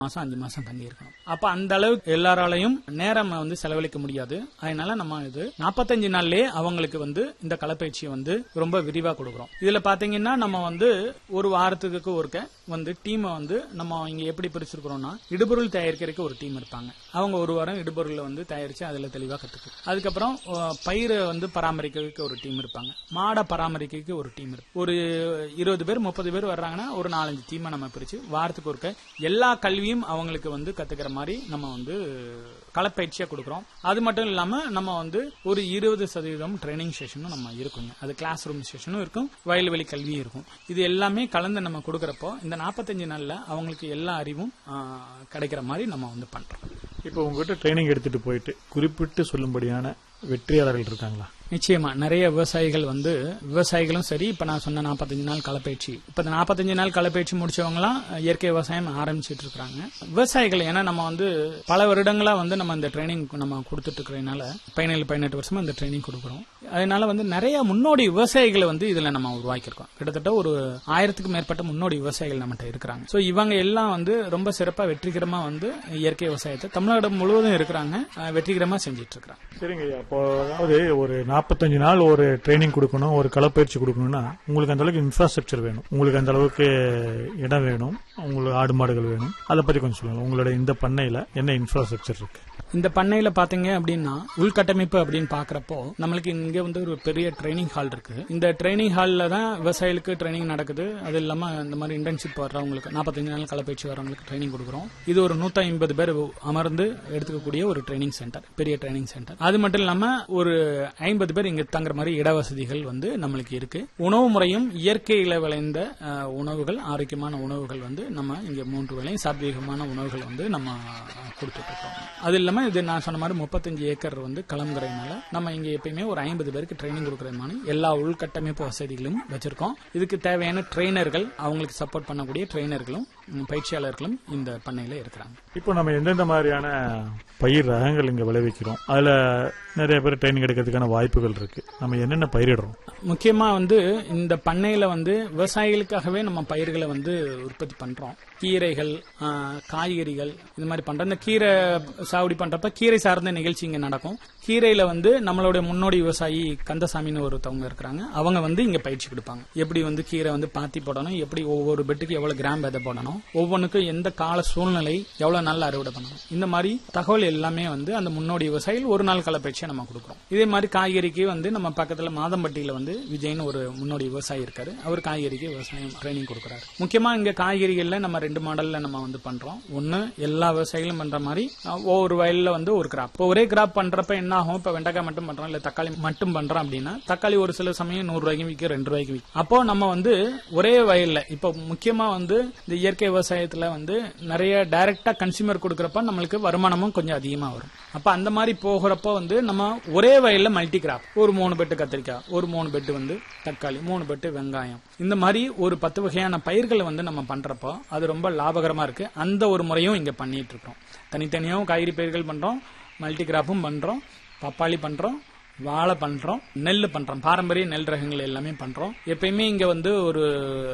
மாசம் அஞ்சு மாசம் தங்கி இருக்கணும் அப்ப அந்த அளவுக்கு எல்லாராலையும் நேரம் வந்து செலவழிக்க முடியாது அதனால நம்ம இது நாற்பத்தஞ்சு நாள்லயே அவங்களுக்கு வந்து இந்த களப்பயிற்சியை வந்து ரொம்ப விரிவா கொடுக்குறோம் இதுல பாத்தீங்கன்னா நம்ம வந்து ஒரு வாரத்துக்கு ஒருக்க வந்து டீமை வந்து நம்ம இங்க எப்படி பிரிச்சிருக்கிறோம்னா இடுபொருள் தயாரிக்கிறதுக்கு ஒரு டீம் இருப்பாங்க அவங்க ஒரு வாரம் இடுபொருளை வந்து தயாரிச்சு அதுல தெளிவா கத்துக்கு அதுக்கப்புறம் அஹ், பயிரை வந்து பராமரிக்கிறதுக்கு ஒரு டீம் இருப்பாங்க மாடை பராமரிக்கிறதுக்கு ஒரு டீம் இருக்கு ஒரு இருபது பேர் முப்பது பேர் வர்றாங்கன்னா ஒரு நாலஞ்சு டீமை நம்ம பிரிச்சு வாரத்துக்கு ஒருக்க எல்லா கல்வியும் அவங்களுக்கு வந்து கத்துக்கிற மாதிரி நம்ம வந்து களப்பயிற்சியா கொடுக்குறோம் அது மட்டும் இல்லாம நம்ம வந்து ஒரு இருபது சதவீதம் ட்ரைனிங் செஷனும் நம்ம இருக்குங்க அது கிளாஸ் ரூம் செஷனும் இருக்கும் வயல்வெளி கல்வியும் இருக்கும் இது எல்லாமே கலந்து நம்ம கொடுக்கறப்போ இந்த நாற்பத்தஞ்சு நாள்ல அவங்களுக்கு எல்லா அறிவும் ஆ, கிடைக்கிற மாதிரி நம்ம வந்து பண்றோம் இப்போ உங்ககிட்ட ட்ரைனிங் எடுத்துட்டு போயிட்டு குறிப்பிட்டு சொல்லும்படியான வெற்றியாளர்கள் இருக்காங்களா நிச்சயமா நிறைய விவசாயிகள் வந்து விவசாயிகளும் சரி இப்ப நான் சொன்ன 45 நாள் களப்பயிற்சி இப்ப இந்த 45 நாள் களப்பயிற்சி முடிச்சவங்கலாம் இயற்கை விவசாயம் ஆரம்பிச்சிட்டு இருக்காங்க விவசாயிகள் ஏன்னா நம்ம வந்து பல வருடங்களா வந்து நம்ம இந்த ட்ரைனிங் நம்ம கொடுத்துட்டு இருக்கிறதுனால பதினேழு பதினெட்டு வருஷமா இந்த ட்ரைனிங் கொடுக்குறோம் அதனால வந்து நிறைய முன்னோடி விவசாயிகளை வந்து இதுல நம்ம உருவாக்கியிருக்கோம் கிட்டத்தட்ட ஒரு ஆயிரத்துக்கு மேற்பட்ட முன்னோடி விவசாயிகள் நம்மகிட்ட இருக்கிறாங்க சோ இவங்க எல்லாம் வந்து ரொம்ப சிறப்பா வெற்றிகரமா வந்து இயற்கை விவசாயத்தை தமிழ்நாடு முழுவதும் இருக்கிறாங்க அஹ் வெற்றிகரமா செஞ்சிட்டு இருக்கிறாங்க சரிங்க ஐயா அப்போ அதாவது ஒரு நாற்பத்தஞ்சு நாள் ஒரு ட்ரைனிங் கொடுக்கணும் ஒரு களப்பயிற்சி கொடுக்கணும்னா உங்களுக்கு அந்த அளவுக்கு இன்ஃப்ராஸ்ட்ரக்சர் வேணும் உங்களுக்கு அந்த அளவுக்கு இடம் வேணும் உங்களுக்கு ஆடு மாடுகள் வேணும் அதை பத்தி கொஞ்சம் சொல்லுங்க உங்களோட இந்த பண்ணையில என்ன இன்ஃப்ராஸ்ட்ரக்சர் இருக்கு இந்த பண்ணையில பாத்தீங்க அப்படின்னா உள்கட்டமைப்பு அப்படின்னு பாக்குறப்போ நம்மளுக்கு இங்க வந்து ஒரு பெரிய ட்ரைனிங் ஹால் இருக்கு இந்த ட்ரைனிங் ஹால்ல தான் விவசாயிகளுக்கு ட்ரைனிங் நடக்குது அது இல்லாம இந்த மாதிரி இன்டர்ன்ஷிப் வர்றவங்களுக்கு நாற்பத்தஞ்சு நாள் களப்பயிற்சி வர்றவங்களுக்கு ட்ரைனிங் கொடுக்குறோம் இது ஒரு நூத்தி ஐம்பது பேர் அமர்ந்து எடுத்துக்கக்கூடிய ஒரு ட்ரைனிங் சென்டர் பெரிய ட்ரைனிங் சென்டர் அது மட்டும் இல்லாம ஒரு ஐம்பது பேர் இங்க தங்குற மாதிரி இடவசதிகள் வந்து நம்மளுக்கு இருக்கு உணவு முறையும் இயற்கையில விளைந்த அஹ், உணவுகள் ஆரோக்கியமான உணவுகள் வந்து நம்ம இங்க மூன்று வேளையும் சாத்வீகமான உணவுகள் வந்து நம்ம கொடுத்துட்டு இருக்கோம் அது இல்லாம இது நான் சொன்ன மாதிரி முப்பத்தஞ்சு ஏக்கர் வந்து களம்கிறதுனால நம்ம இங்க எப்பயுமே ஒரு ஐம்பது பேருக்கு ட்ரைனிங் கொடுக்கறது மாதிரி எல்லா உள்கட்டமைப்பு வசதிகளும் வச்சிருக்கோம் இதுக்கு தேவையான ட்ரெயினர்கள் அவங்களுக்கு சப்போர்ட் பண்ணக்கூடிய ட்ரெயினர்களும் ம், பயிற்சியாளர்களும் இந்த பண்ணையில இருக்கிறாங்க இப்போ நம்ம எந்தெந்த மாதிரியான பயிர் ரகங்கள் இங்க விளைவிக்கிறோம் அதுல நிறைய பேர் ட்ரைனிங் எடுக்கிறதுக்கான வாய்ப்புகள் இருக்கு நம்ம என்னென்ன பயிரிடுறோம் முக்கியமா வந்து இந்த பண்ணையில வந்து விவசாயிகளுக்காகவே நம்ம பயிர்களை வந்து உற்பத்தி பண்றோம் கீரைகள் ஆ, காய்கறிகள் இது மாதிரி பண்றோம் இந்த கீரை சாகுடி பண்றப்ப கீரை சார்ந்த நிகழ்ச்சி இங்க நடக்கும் கீரையில வந்து நம்மளுடைய முன்னோடி விவசாயி கந்தசாமின்னு ஒருத்தவங்க இருக்கிறாங்க அவங்க வந்து இங்க பயிற்சி கொடுப்பாங்க எப்படி வந்து கீரை வந்து பாத்தி போடணும் எப்படி ஒவ்வொரு பெட்டுக்கு எவ்வளவு கிராம் விதை போடணும் ஒவ்வொன்றுக்கும் எந்த கால சூழ்நிலை எவ்வளவு நாள் அறுவடை பண்ணணும் இந்த மாதிரி தகவல் எல்லாமே வந்து அந்த முன்னோடி விவசாயிகள் ஒரு நாள் களப்பயிற்சியை நம்ம கொடுக்குறோம் இதே மாதிரி காய்கறிக்கு வந்து நம்ம பக்கத்துல மாதம்பட்டியில வந்து விஜய்னு ஒரு முன்னோடி விவசாயி இருக்காரு அவர் காய்கறிக்கு விவசாயம் ட்ரைனிங் கொடுக்குறாரு முக்கியமா இங்க காய்கறிகள்ல நம்ம ரெண்டு மாடல்ல நம்ம வந்து பண்றோம் ஒன்னு எல்லா விவசாயிகளும் பண்ற மாதிரி அஹ், ஒவ்வொரு வயல்ல வந்து ஒரு கிராப் இப்போ ஒரே கிராப் பண்றப்ப என்ன ஆகும் இப்ப வெண்டைக்காய் மட்டும் பண்றோம் இல்ல தக்காளி மட்டும் பண்றோம் அப்படின்னா தக்காளி ஒரு சில சமயம் நூறு ரூபாய்க்கு விற்கும் ரெண்டு ரூபாய்க்கு விற்கும் அப்போ நம்ம வந்து ஒரே வயல்ல இப்போ முக்கியமா வந்து இந்த இயற்கை விவசாயத்துல வந்து நிறைய டைரக்டா கன்சியூமர் கொடுக்கறப்ப நம்மளுக்கு வருமானமும் கொஞ்சம் அதிகமா வரும் அப்ப அந்த மாதிரி போகிறப்போ வந்து நம்ம ஒரே வயல்ல மல்டி கிராப் ஒரு மூணு பெட்டு கத்திரிக்காய் ஒரு மூணு பெட்டு வந்து தக்காளி மூணு பெட்டு வெங்காயம் இந்த மாதிரி ஒரு பத்து வகையான பயிர்களை வந்து நம்ம பண்றப்போ அது ரொம்ப லாபகரமா இருக்கு அந்த ஒரு முறையும் இங்க பண்ணிட்டு இருக்கோம் தனித்தனியாவும் காய்கறி பயிர்கள் பண்றோம் மல்டி கிராப்பும் பண்றோம் பப்பாளி பண்றோம் வாழை பண்றோம் நெல் பண்றோம் பாரம்பரிய நெல் ரகங்கள் எல்லாமே பண்றோம் எப்பயுமே இங்க வந்து ஒரு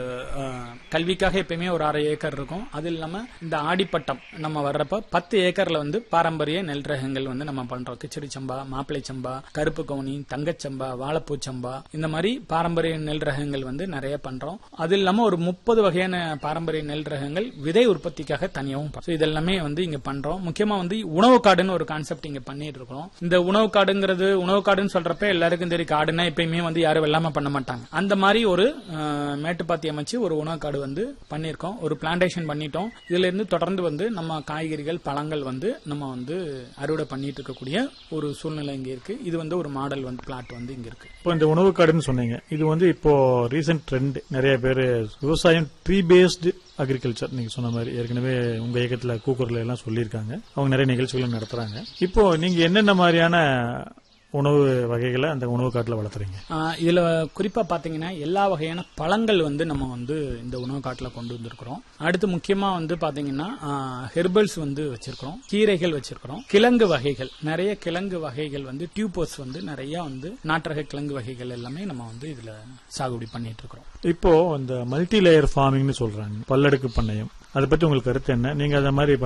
அஹ், கல்விக்காக எப்பயுமே ஒரு அரை ஏக்கர் இருக்கும் அது இல்லாம இந்த ஆடிப்பட்டம் நம்ம வர்றப்ப பத்து ஏக்கர்ல வந்து பாரம்பரிய நெல் ரகங்கள் வந்து நம்ம பண்றோம் கிச்சடி சம்பா மாப்பிளை சம்பா கருப்பு கவுனி தங்கச்சம்பா வாழைப்பூ சம்பா இந்த மாதிரி பாரம்பரிய நெல் ரகங்கள் வந்து நிறைய பண்றோம் அது இல்லாம ஒரு முப்பது வகையான பாரம்பரிய நெல் ரகங்கள் விதை உற்பத்திக்காக தனியாகவும் பண்றோம். So இதெல்லாமே வந்து இங்க பண்றோம் முக்கியமா வந்து உணவு காடுன்னு ஒரு கான்செப்ட் இங்க பண்ணிட்டு இருக்கோம் இந்த உணவு காடுங்கிறது உணவு காடுன்னு சொல்றப்ப எல்லாருக்கும் தெரியும் காடுன்னா எப்பயுமே வந்து யாரும் வெள்ளாம பண்ண மாட்டாங்க அந்த மாதிரி ஒரு அஹ், மேட்டுப்பாத்தி அமைச்சு ஒரு உணவு காடு வந்து பண்ணியிருக்கோம் ஒரு பிளான்டேஷன் பண்ணிட்டோம் இதுல இருந்து தொடர்ந்து வந்து நம்ம காய்கறிகள் பழங்கள் வந்து நம்ம வந்து அறுவடை பண்ணிட்டு இருக்கக்கூடிய ஒரு சூழ்நிலை இங்க இருக்கு இது வந்து ஒரு மாடல் வந்து பிளாட் வந்து இங்க இருக்கு இப்போ இந்த உணவு காடுன்னு சொன்னீங்க இது வந்து இப்போ ரீசெண்ட் ட்ரெண்ட் நிறைய பேர் விவசாயம் ட்ரீ பேஸ்டு அக்ரிகல்ச்சர் நீங்க சொன்ன மாதிரி ஏற்கனவே உங்க இயக்கத்துல கூக்குரல எல்லாம் சொல்லியிருக்காங்க அவங்க நிறைய நிகழ்ச்சிகளும் நடத்துறாங்க இப்போ நீங்க என்னென்ன மாதிரியான உணவு வகைகளை அந்த உணவு காட்டுல வளர்த்துறீங்க ஆஹ் இதுல குறிப்பா பாத்தீங்கன்னா எல்லா வகையான பழங்கள் வந்து நம்ம வந்து இந்த உணவு காட்டுல கொண்டு வந்திருக்கிறோம் அடுத்து முக்கியமா வந்து பாத்தீங்கன்னா ஹெர்பல்ஸ் வந்து வச்சிருக்கிறோம் கீரைகள் வச்சிருக்கிறோம் கிழங்கு வகைகள் நிறைய கிழங்கு வகைகள் வந்து டியூபர்ஸ் வந்து நிறைய வந்து நாட்டரக கிழங்கு வகைகள் எல்லாமே நம்ம வந்து இதுல சாகுபடி பண்ணிட்டு இருக்கிறோம் இப்போ இந்த மல்டி லேயர் ஃபார்மிங்னு சொல்றாங்க பல்லடுக்கு பண்ணையம் அதை பத்தி உங்களுக்கு கருத்து என்ன நீங்க அதை மாதிரி